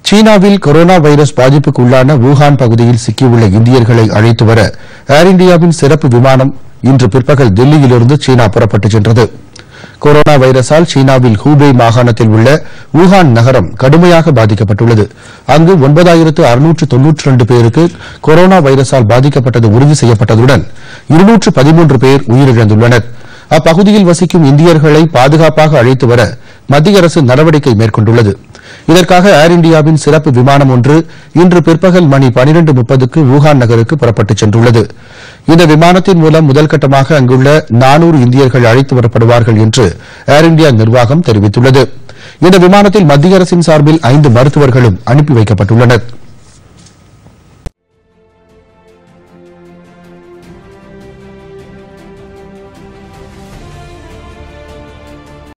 சீனாவில் corona virus பாதிப்புக்கு உள்ளான வூஹான் பகுதியில் சிக்கியுள்ள இந்தியர்களை அழைத்து வர ஏர் இந்தியாவின் சிறப்பு விமானம் இன்று பிற்பகல் தில்லியிலிருந்து சீனா புறப்பட்டுச் சென்றது கொரோனா வைரஸால் சீனாவில் ஹூபே மாகாணத்தில் உள்ள வூஹான் நகரம் கடுமையாக பாதிக்கப்பட்டுள்ளது அங்கு ஒன்பதாயிரத்து அறுநூற்று தொன்னூற்றி ரெண்டு பேருக்கு கொரோனா வைரஸால் பாதிக்கப்பட்டது உறுதி செய்யப்பட்டதுடன் இருநூற்று பதிமூன்று பேர் உயிரிழந்துள்ளனர் அப்பகுதியில் வசிக்கும் இந்தியர்களை பாதுகாப்பாக அழைத்து வர மத்திய அரசு நடவடிக்கை மேற்கொண்டுள்ளது இதற்காக ஏர் இந்தியாவின் சிறப்பு விமானம் ஒன்று இன்று பிற்பகல் மணி பனிரண்டு முப்பதுக்கு வூஹான் நகருக்கு புறப்பட்டுச் சென்றுள்ளது இந்த விமானத்தின் மூலம் முதல்கட்டமாக அங்குள்ள நானூறு இந்தியர்கள் அழைத்து வரப்படுவார்கள் என்று ஏர் இந்தியா நிர்வாகம் தெரிவித்துள்ளது இந்த விமானத்தில் மத்திய அரசின் சார்பில் ஐந்து மருத்துவர்களும் அனுப்பி வைக்கப்பட்டுள்ளனா்